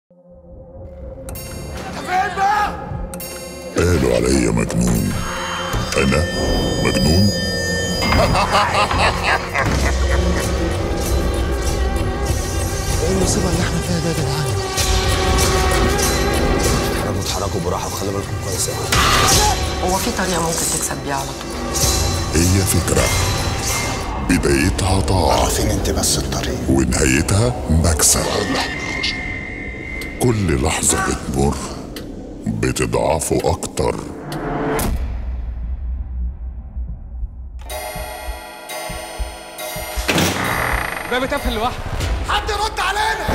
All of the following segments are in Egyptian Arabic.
قالوا عليا مجنون انا مجنون ايه المصيبه اللي احنا فيها ده يا جدعان اتحركوا اتحركوا براحه وخلي بالكم كويس قوي هو في طريقة ممكن تكسب بيها على طول هي فكرة بدايتها طاعة عارفين انت بس الطريق ونهايتها مكسب كل لحظة بتمر بتضعفه أكتر باب اتقفل لوحده حد يرد علينا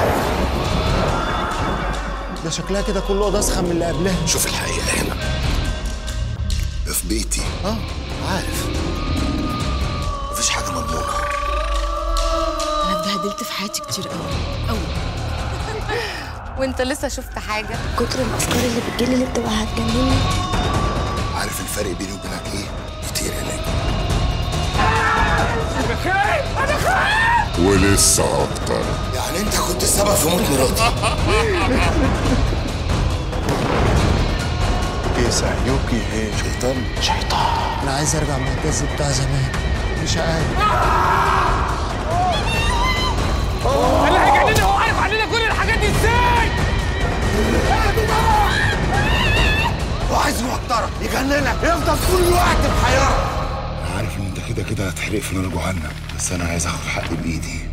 ده شكلها كده كل اوضه اسخن من اللي قبلها شوف الحقيقه هنا في بيتي اه عارف مفيش حاجه مضمونه انا اتبهدلت في حياتي كتير قوي قوي وانت لسه شفت حاجة كتر الافكار اللي بتجيلي اللي بتبقى هتجنني عارف الفرق بيني وبينك ايه كتير يا نجم ولسه أكتر يعني انت كنت السبب في موت مراتي يسعيوكي ايه شيطان شيطان انا عايز ارجع معتز بتاع زمان مش عارف اللي هيجنني هو عارف علينا كل الحاجات دي ازاي وعايز يوترك يجننك يفضل طول الوقت بحيرة عارف ان انت كده كده هتحرق في نار جهنم بس انا عايز اخد حقي بايدي